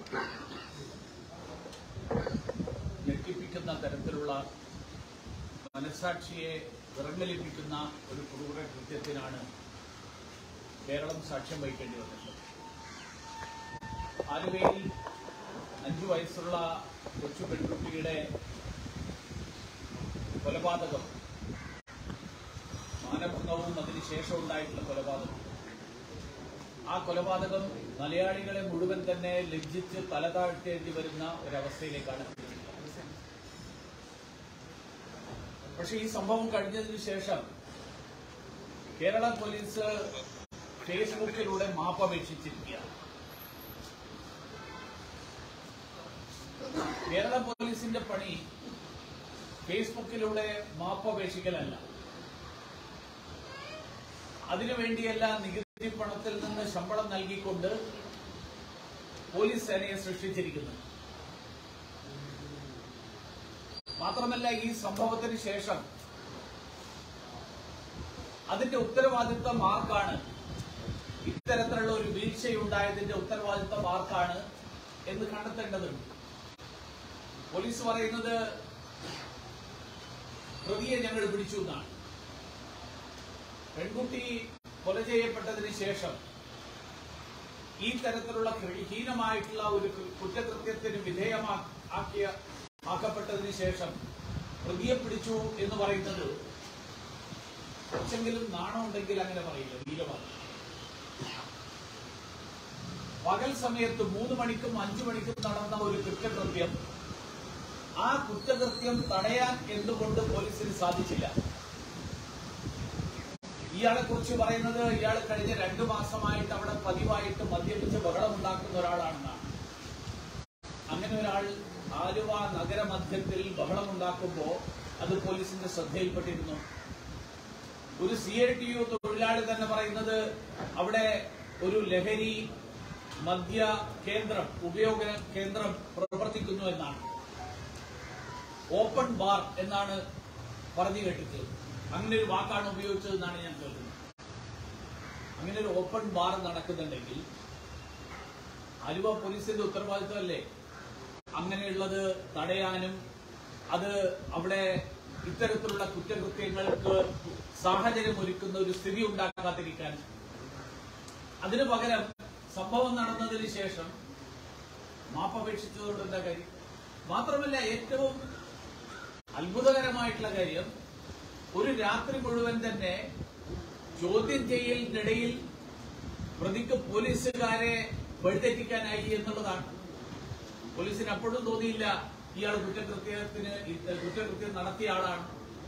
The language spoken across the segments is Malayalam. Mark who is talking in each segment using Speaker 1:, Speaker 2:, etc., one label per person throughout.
Speaker 1: ഞെട്ടിപ്പിക്കുന്ന തരത്തിലുള്ള മനസാക്ഷിയെ വിറങ്ങലിപ്പിക്കുന്ന ഒരു ക്രൂര കൃത്യത്തിനാണ് കേരളം സാക്ഷ്യം വഹിക്കേണ്ടി വന്നത് ആലുവയിൽ അഞ്ചു വയസ്സുള്ള കൊച്ചു പെൺകുട്ടിയുടെ കൊലപാതകം മാനഭംഗവും അതിനുശേഷം ഉണ്ടായിട്ടുള്ള കൊലപാതകം ആ കൊലപാതകം മലയാളികളെ മുഴുവൻ തന്നെ ലജ്ജിച്ച് തല താഴ്ത്തേണ്ടി വരുന്ന ഒരവസ്ഥയിലേക്കാണ് എത്തിയിരിക്കുന്നത്. പക്ഷെ ഈ സംഭവം കഴിഞ്ഞതിന് ശേഷം കേരള പോലീസ് ഫേസ്ബുക്കിലൂടെ മാപ്പപേക്ഷിച്ചിരിക്കുകയാണ് കേരള പോലീസിന്റെ പണി ഫേസ്ബുക്കിലൂടെ മാപ്പപേക്ഷിക്കലല്ല അതിനുവേണ്ടിയല്ല നികുതി പണത്തിൽ നിന്ന് ശമ്പളം നൽകിക്കൊണ്ട് പോലീസ് സേനയെ സൃഷ്ടിച്ചിരിക്കുന്നു മാത്രമല്ല ഈ സംഭവത്തിന് ശേഷം അതിന്റെ ഉത്തരവാദിത്വം ആർക്കാണ് ഇത്തരത്തിലുള്ള ഒരു വീഴ്ചയുണ്ടായതിന്റെ ഉത്തരവാദിത്വം ആർക്കാണ് എന്ന് കണ്ടെത്തേണ്ടതുണ്ട് പോലീസ് പറയുന്നത് പ്രതിയെ ഞങ്ങൾ പിടിച്ചു എന്നാണ് പെൺകുട്ടി കൊല ചെയ്യപ്പെട്ടതിന് ശേഷം ഈ തരത്തിലുള്ള ഹീനമായിട്ടുള്ള ഒരു കുറ്റകൃത്യത്തിന് വിധേയമാക്കിയ ആക്കപ്പെട്ടതിന് ശേഷം പ്രതിയെ പിടിച്ചു എന്ന് പറയുന്നത് കുറച്ചെങ്കിലും നാണമുണ്ടെങ്കിൽ അങ്ങനെ പറയില്ല വീരവാദം പകൽ സമയത്ത് മൂന്ന് മണിക്കും അഞ്ചു മണിക്കും നടന്ന ഒരു കുറ്റകൃത്യം ആ കുറ്റകൃത്യം തടയാൻ എന്തുകൊണ്ട് പോലീസിന് സാധിച്ചില്ല ഇയാളെ കുറിച്ച് പറയുന്നത് ഇയാൾ കഴിഞ്ഞ രണ്ടു മാസമായിട്ട് അവിടെ പതിവായിട്ട് മദ്യപിച്ച് ബഹളമുണ്ടാക്കുന്ന ഒരാളാണെന്നാണ് അങ്ങനെ ഒരാൾ ആലുവ നഗരമധ്യത്തിൽ ബഹളമുണ്ടാക്കുമ്പോൾ അത് പോലീസിന്റെ ശ്രദ്ധയിൽപ്പെട്ടിരുന്നു ഒരു സി ഐ ടി യു തൊഴിലാളി തന്നെ പറയുന്നത് അവിടെ ഒരു ലഹരി മദ്യ കേന്ദ്രം ഉപയോഗ കേന്ദ്രം പ്രവർത്തിക്കുന്നു എന്നാണ് ഓപ്പൺ ബാർ എന്നാണ് പറഞ്ഞു കേട്ടിട്ടുള്ളത് അങ്ങനെ ഒരു വാക്കാണ് ഉപയോഗിച്ചതെന്നാണ് ഞാൻ കേൾക്കുന്നത് അങ്ങനെ ഒരു ഓപ്പൺ ബാർ നടക്കുന്നുണ്ടെങ്കിൽ ആലുവ പോലീസിന്റെ ഉത്തരവാദിത്വമല്ലേ അങ്ങനെയുള്ളത് തടയാനും അത് അവിടെ ഇത്തരത്തിലുള്ള കുറ്റകൃത്യങ്ങൾക്ക് സാഹചര്യം ഒരുക്കുന്ന ഒരു സ്ഥിതി ഉണ്ടാക്കാതിരിക്കാൻ അതിനു പകരം സംഭവം നടന്നതിന് ശേഷം മാപ്പപേക്ഷിച്ചതുകൊണ്ട് എന്താ കാര്യം മാത്രമല്ല ഏറ്റവും അത്ഭുതകരമായിട്ടുള്ള കാര്യം ഒരു രാത്രി മുഴുവൻ തന്നെ ചോദ്യം ചെയ്യലിനിടയിൽ പ്രതിക്ക് പോലീസുകാരെ വഴിതെറ്റിക്കാനായി എന്നുള്ളതാണ് പോലീസിന് അപ്പോഴും തോന്നിയില്ല ഇയാൾ കുറ്റകൃത്യത്തിന് കുറ്റകൃത്യം നടത്തിയ ആളാണ്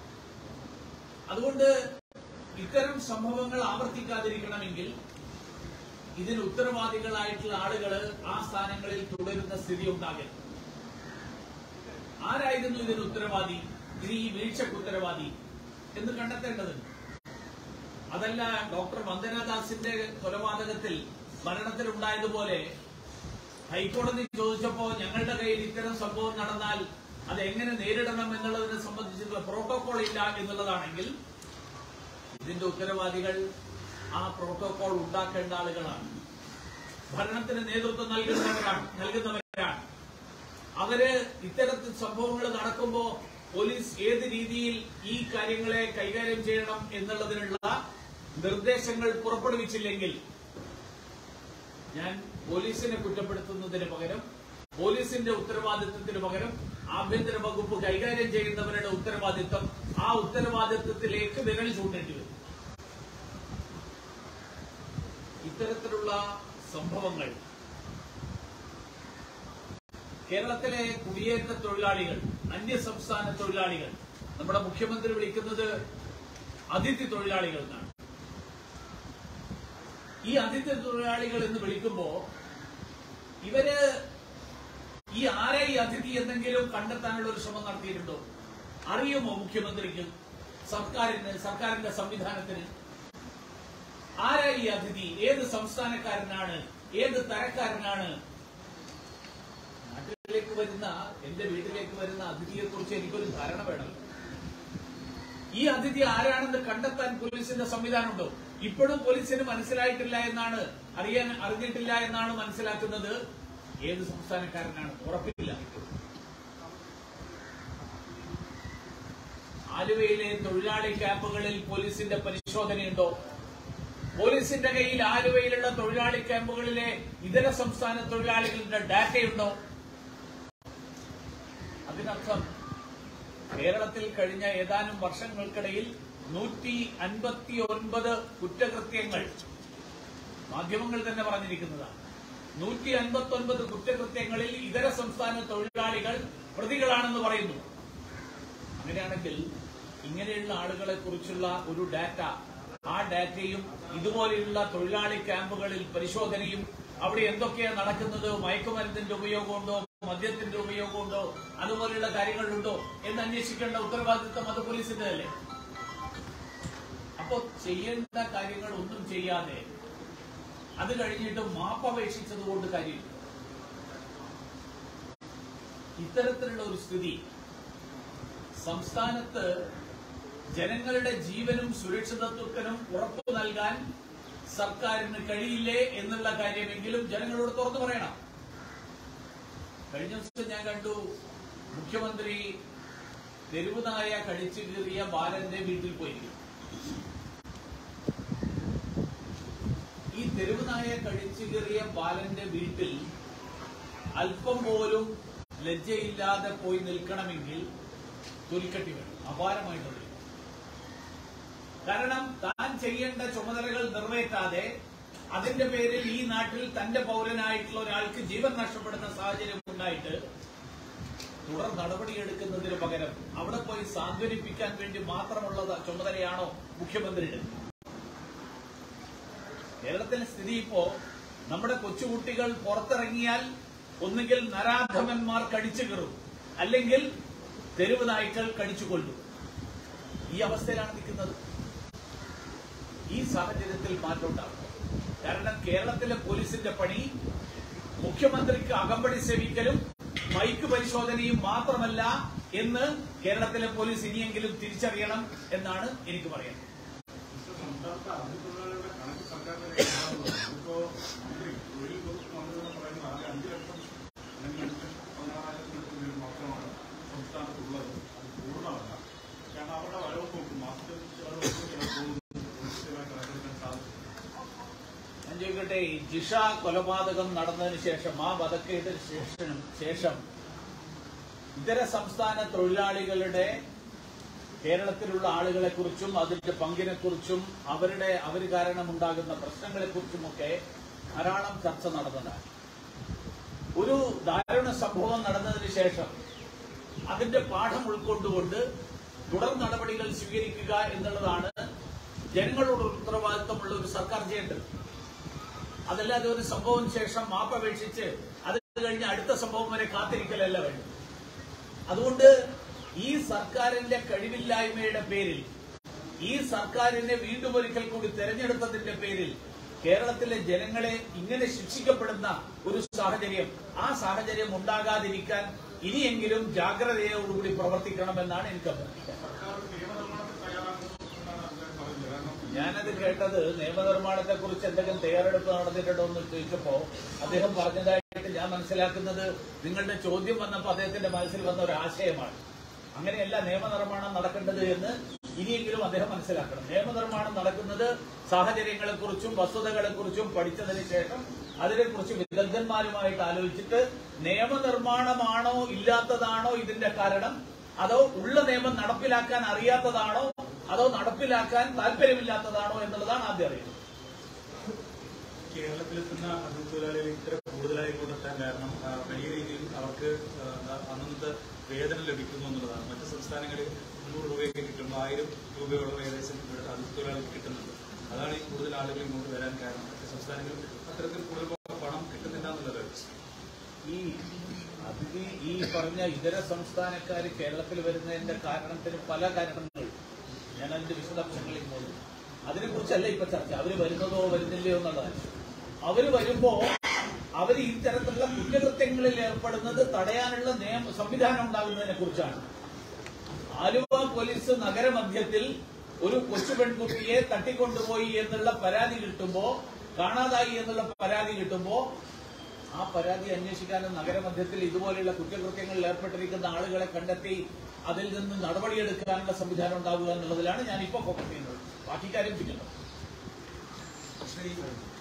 Speaker 1: അതുകൊണ്ട് ഇത്തരം സംഭവങ്ങൾ ആവർത്തിക്കാതിരിക്കണമെങ്കിൽ ഇതിന് ഉത്തരവാദികളായിട്ടുള്ള ആളുകൾ ആ സ്ഥാനങ്ങളിൽ തുടരുന്ന സ്ഥിതി ഉണ്ടാകരുത് ആരായിരുന്നു ഇതിന് ഉത്തരവാദി ഇത് ഈ വീഴ്ചക്ക് ഉത്തരവാദി എന്ന് കണ്ടെത്തേണ്ടതുണ്ട് അതല്ല ഡോക്ടർ വന്ദനാദാസിന്റെ കൊലപാതകത്തിൽ മരണത്തിലുണ്ടായതുപോലെ ഹൈക്കോടതി ചോദിച്ചപ്പോ ഞങ്ങളുടെ കയ്യിൽ ഇത്തരം സംഭവം നടന്നാൽ അത് എങ്ങനെ നേരിടണം എന്നുള്ളതിനെ സംബന്ധിച്ചിട്ടുള്ള പ്രോട്ടോകോൾ ഇല്ല എന്നുള്ളതാണെങ്കിൽ ഇതിന്റെ ഉത്തരവാദികൾ ആ പ്രോട്ടോകോൾ ഉണ്ടാക്കേണ്ട ആളുകളാണ് ഭരണത്തിന് നേതൃത്വം നൽകുന്നവരാണ് നൽകുന്നവരാണ് അവര് ഇത്തരത്തിൽ സംഭവങ്ങൾ നടക്കുമ്പോ പോലീസ് ഏത് രീതിയിൽ ഈ കാര്യങ്ങളെ കൈകാര്യം ചെയ്യണം എന്നുള്ളതിനുള്ള നിർദ്ദേശങ്ങൾ പുറപ്പെടുവിച്ചില്ലെങ്കിൽ ഞാൻ പോലീസിനെ കുറ്റപ്പെടുത്തുന്നതിന് പകരം പോലീസിന്റെ ഉത്തരവാദിത്വത്തിന് പകരം ആഭ്യന്തര വകുപ്പ് കൈകാര്യം ചെയ്യുന്നവരുടെ ഉത്തരവാദിത്വം ആ ഉത്തരവാദിത്വത്തിലേക്ക് വിരൽ ചൂണ്ടേണ്ടി വരും ഇത്തരത്തിലുള്ള സംഭവങ്ങൾ കേരളത്തിലെ കുടിയേറ്റ തൊഴിലാളികൾ അന്യ സംസ്ഥാന തൊഴിലാളികൾ നമ്മുടെ മുഖ്യമന്ത്രി വിളിക്കുന്നത് അതിഥി തൊഴിലാളികൾ എന്നാണ് ഈ അതിഥി തൊഴിലാളികൾ എന്ന് വിളിക്കുമ്പോ ഇവര് ഈ ആരെ ഈ അതിഥി എന്തെങ്കിലും കണ്ടെത്താനുള്ള ഒരു ശ്രമം നടത്തിയിട്ടുണ്ടോ അറിയുമോ മുഖ്യമന്ത്രിക്ക് സർക്കാരിന് സർക്കാരിന്റെ സംവിധാനത്തിന് ആരാ ഈ അതിഥി ഏത് സംസ്ഥാനക്കാരനാണ് ഏത് തരക്കാരനാണ് നാട്ടിലേക്ക് വരുന്ന എന്റെ വീട്ടിലേക്ക് വരുന്ന അതിഥിയെ കുറിച്ച് എനിക്കൊരു ധാരണ വേണം ഈ അതിഥി ആരാണെന്ന് കണ്ടെത്താൻ പോലീസിന്റെ സംവിധാനമുണ്ടോ ഇപ്പോഴും പോലീസിന് മനസ്സിലായിട്ടില്ല എന്നാണ് അറിയാൻ അറിഞ്ഞിട്ടില്ല എന്നാണ് മനസ്സിലാക്കുന്നത് ഏത് സംസ്ഥാനക്കാരനാണ് ഉറപ്പില്ല ആലുവയിലെ തൊഴിലാളി ക്യാമ്പുകളിൽ പോലീസിന്റെ പരിശോധനയുണ്ടോ പോലീസിന്റെ കയ്യിൽ ആലുവയിലുള്ള തൊഴിലാളി ക്യാമ്പുകളിലെ ഇതര സംസ്ഥാന തൊഴിലാളികളുടെ ഡാറ്റയുണ്ടോ അതിനർത്ഥം കേരളത്തിൽ കഴിഞ്ഞ ഏതാനും വർഷങ്ങൾക്കിടയിൽ നൂറ്റി അൻപത്തി ഒൻപത് കുറ്റകൃത്യങ്ങൾ മാധ്യമങ്ങൾ തന്നെ പറഞ്ഞിരിക്കുന്നതാണ് നൂറ്റി അൻപത്തി ഒൻപത് കുറ്റകൃത്യങ്ങളിൽ ഇതര സംസ്ഥാന തൊഴിലാളികൾ പ്രതികളാണെന്ന് പറയുന്നു അങ്ങനെയാണെങ്കിൽ ഇങ്ങനെയുള്ള ആളുകളെ കുറിച്ചുള്ള ഒരു ഡാറ്റ ആ ഡാറ്റയും ഇതുപോലെയുള്ള തൊഴിലാളി ക്യാമ്പുകളിൽ പരിശോധനയും അവിടെ എന്തൊക്കെയാണ് നടക്കുന്നത് മയക്കുമരുന്നിന്റെ ഉപയോഗമുണ്ടോ മദ്യത്തിന്റെ ഉപയോഗമുണ്ടോ അതുപോലെയുള്ള കാര്യങ്ങളുണ്ടോ എന്ന് അന്വേഷിക്കേണ്ട ഉത്തരവാദിത്വം അത് പോലീസിന്റെ അല്ലേ അപ്പോ ചെയ്യേണ്ട കാര്യങ്ങൾ ഒന്നും ചെയ്യാതെ അത് കഴിഞ്ഞിട്ട് മാപ്പപേക്ഷിച്ചത് കൊണ്ട് കാര്യമില്ല ഇത്തരത്തിലുള്ള ഒരു സ്ഥിതി സംസ്ഥാനത്ത് ജനങ്ങളുടെ ജീവനും സുരക്ഷിതത്വത്തിനും ഉറപ്പു നൽകാൻ സർക്കാരിന് കഴിയില്ലേ എന്നുള്ള കാര്യമെങ്കിലും ജനങ്ങളോട് തുറന്നു പറയണം കഴിഞ്ഞ ദിവസം ഞാൻ കണ്ടു മുഖ്യമന്ത്രി തെരുവുനായ കടിച്ചു കീറിയ ബാലന്റെ വീട്ടിൽ പോയിരിക്കും ഈ തെരുവുനായ കടിച്ചു കീറിയ ബാലന്റെ വീട്ടിൽ അല്പം പോലും ലജ്ജയില്ലാതെ പോയി നിൽക്കണമെങ്കിൽ തൊലിക്കട്ടി വേണം അപാരമായിട്ടുള്ള കാരണം താൻ ചെയ്യേണ്ട ചുമതലകൾ നിറവേറ്റാതെ അതിന്റെ പേരിൽ ഈ നാട്ടിൽ തന്റെ പൗരനായിട്ടുള്ള ഒരാൾക്ക് ജീവൻ നഷ്ടപ്പെടുന്ന സാഹചര്യം ഉണ്ടായിട്ട് തുടർ നടപടിയെടുക്കുന്നതിന് പകരം അവിടെ പോയി സാന്ത്വനിപ്പിക്കാൻ വേണ്ടി മാത്രമുള്ള ചുമതലയാണോ മുഖ്യമന്ത്രിയുടെ കേരളത്തിലെ സ്ഥിതി ഇപ്പോ നമ്മുടെ കൊച്ചുകുട്ടികൾ പുറത്തിറങ്ങിയാൽ ഒന്നുകിൽ നരാധമന്മാർ കടിച്ചു കയറും അല്ലെങ്കിൽ തെരുവ് നായ്ക്കൾ കടിച്ചു കൊല്ലും ഈ അവസ്ഥയിലാണ് നിൽക്കുന്നത് ഈ സാഹചര്യത്തിൽ മാറ്റമുണ്ടാകും കാരണം കേരളത്തിലെ പോലീസിന്റെ പണി മുഖ്യമന്ത്രിക്ക് അകമ്പടി സേവിക്കലും മൈക്ക് പരിശോധനയും മാത്രമല്ല എന്ന് കേരളത്തിലെ പോലീസ് ഇനിയെങ്കിലും തിരിച്ചറിയണം എന്നാണ് എനിക്ക് പറയാൻ
Speaker 2: സംസ്ഥാനത്ത് അതിഥിത്തൊഴിലാളികളുടെ കണക്ക് സർക്കാരിന്റെ കയ്യിലാണുള്ളത്. ഇപ്പോ മന്ത്രി തൊഴിൽ വകുപ്പ് മന്ത്രി എന്ന് പറയുന്നത് ആകെ അഞ്ച് ലക്ഷം അല്ലെങ്കിൽ അഞ്ച് ലക്ഷം പതിനാറായിരത്തിന് മേൽ മാത്രമാണ് സംസ്ഥാനത്തുള്ളത് അത് പൂർണ്ണമല്ല കാരണം അവരുടെ വരവ് നോക്കും മാസത്തിൽ ചെലവ് പോകുന്നത് കൃത്യമായി കണക്കെടുക്കാൻ സാധിക്കും
Speaker 1: ഞാൻ ചോദിക്കട്ടെ ഈ ജിഷ കൊലപാതകം നടന്നതിന് ശേഷം ആ വധക്കേതിന് ശേഷം ശേഷം ഇതര സംസ്ഥാന തൊഴിലാളികളുടെ കേരളത്തിലുള്ള ആളുകളെ കുറിച്ചും അതിന്റെ പങ്കിനെ കുറിച്ചും അവരുടെ അവർ കാരണമുണ്ടാകുന്ന പ്രശ്നങ്ങളെ കുറിച്ചുമൊക്കെ ധാരാളം ചർച്ച നടന്നതാണ് ഒരു ദാരുണ സംഭവം നടന്നതിന് ശേഷം അതിന്റെ പാഠം ഉൾക്കൊണ്ടുകൊണ്ട് തുടർ നടപടികൾ സ്വീകരിക്കുക എന്നുള്ളതാണ് ജനങ്ങളോട് ഉത്തരവാദിത്തമുള്ള ഒരു സർക്കാർ ചെയ്യേണ്ടത് അതല്ലാതെ ഒരു സംഭവം ശേഷം മാപ്പപേക്ഷിച്ച് അത് കഴിഞ്ഞ് അടുത്ത സംഭവം വരെ കാത്തിരിക്കലല്ല വേണ്ടത് അതുകൊണ്ട് ഈ സർക്കാരിന്റെ കഴിവില്ലായ്മയുടെ പേരിൽ ഈ സർക്കാരിനെ വീണ്ടും ഒരിക്കൽ കൂടി തെരഞ്ഞെടുത്തതിന്റെ പേരിൽ കേരളത്തിലെ ജനങ്ങളെ ഇങ്ങനെ ശിക്ഷിക്കപ്പെടുന്ന ഒരു സാഹചര്യം ആ സാഹചര്യം ഉണ്ടാകാതിരിക്കാൻ ഇനിയെങ്കിലും ജാഗ്രതയോടുകൂടി പ്രവർത്തിക്കണമെന്നാണ് എനിക്ക് അഭ്യർത്ഥിക്കുന്നത്
Speaker 2: സർക്കാർ നിയമനിർമ്മാണത്തിൽ തയ്യാറാകുന്നതാണ് അദ്ദേഹം പറഞ്ഞത് കാരണം
Speaker 1: ഞാനത് കേട്ടത് നിയമനിർമ്മാണത്തെ കുറിച്ച് എന്തെങ്കിലും തയ്യാറെടുപ്പ് നടന്നിട്ടുണ്ടോ എന്ന് ചോദിച്ചപ്പോ അദ്ദേഹം പറഞ്ഞതായിട്ട് ഞാൻ മനസ്സിലാക്കുന്നത് നിങ്ങളുടെ ചോദ്യം വന്നപ്പോൾ അദ്ദേഹത്തിന്റെ മനസ്സിൽ വന്ന ഒരു ആശയമാണ് അങ്ങനെയല്ല നിയമനിർമ്മാണം നടക്കേണ്ടത് എന്ന് ഇനിയെങ്കിലും അദ്ദേഹം മനസ്സിലാക്കണം നിയമനിർമ്മാണം നടക്കുന്നത് സാഹചര്യങ്ങളെക്കുറിച്ചും വസ്തുതകളെക്കുറിച്ചും പഠിച്ചതിന് ശേഷം അതിനെക്കുറിച്ച് വിദഗ്ധന്മാരുമായിട്ട് ആലോചിച്ചിട്ട് നിയമനിർമ്മാണമാണോ ഇല്ലാത്തതാണോ ഇതിന്റെ കാരണം അതോ ഉള്ള നിയമം നടപ്പിലാക്കാൻ അറിയാത്തതാണോ അതോ നടപ്പിലാക്കാൻ താല്പര്യമില്ലാത്തതാണോ എന്നുള്ളതാണ് ആദ്യം അറിയുന്നത്
Speaker 3: കേരളത്തിലെത്തുന്ന അതിഥിത്തൊഴിലാളികൾ ഇത്ര കൂടുതലായി കൊണ്ടെത്താൻ കാരണം ആ, വലിയ രീതിയിൽ അവർക്ക് ആ, എന്താ, അന്നന്നത്തെ വേതനം ലഭിക്കുന്നു എന്നുള്ളതാണ് മറ്റ് സംസ്ഥാനങ്ങളിൽ മുന്നൂറ് രൂപയൊക്കെ കിട്ടുമ്പോൾ ആയിരം രൂപയോളം ഏകദേശം ഇവിടെ അതിഥിത്തൊഴിലാളികൾക്ക് കിട്ടുന്നുണ്ട് അതാണ് ഈ കൂടുതൽ ആളുകൾ ഇങ്ങോട്ട് വരാൻ കാരണം മറ്റ് സംസ്ഥാനങ്ങളിൽ അത്തരത്തിൽ കൂടുതൽ പണം കിട്ടുന്നില്ല എന്നുള്ളത്
Speaker 1: ഈ അതിഥി ഈ പറഞ്ഞ ഇതര സംസ്ഥാനക്കാർ കേരളത്തിൽ വരുന്നതിന്റെ കാരണത്തിന് പല കാരണങ്ങൾ ഞാൻ അതിന്റെ വിശദാംശങ്ങളിൽ പോകുന്നു അതിനെക്കുറിച്ചല്ല ഇപ്പൊ ചർച്ച അവര് വരുന്നതോ വരുന്നില്ലയോ എന്നുള്ളതാണ് അവര് വരുമ്പോ അവര് ഇത്തരത്തിലുള്ള കുറ്റകൃത്യങ്ങളിൽ ഏർപ്പെടുന്നത് തടയാനുള്ള നിയമ സംവിധാനം ഉണ്ടാകുന്നതിനെ കുറിച്ചാണ് ആലുവ പോലീസ് നഗരമധ്യത്തിൽ ഒരു കൊച്ചു പെൺകുട്ടിയെ തട്ടിക്കൊണ്ടുപോയി എന്നുള്ള പരാതി കിട്ടുമ്പോ കാണാതായി എന്നുള്ള പരാതി കിട്ടുമ്പോ ആ പരാതി അന്വേഷിക്കാനും നഗരമധ്യത്തിൽ ഇതുപോലെയുള്ള കുറ്റകൃത്യങ്ങളിൽ ഏർപ്പെട്ടിരിക്കുന്ന ആളുകളെ കണ്ടെത്തി അതിൽ നിന്ന് നടപടിയെടുക്കാനുള്ള സംവിധാനം ഉണ്ടാവുക എന്നുള്ളതിലാണ് ഞാൻ ഇപ്പോൾ ഫോക്കസ് ചെയ്യുന്നത് ബാക്കി കാര്യം പിന്നീട്
Speaker 3: പക്ഷേ ഈ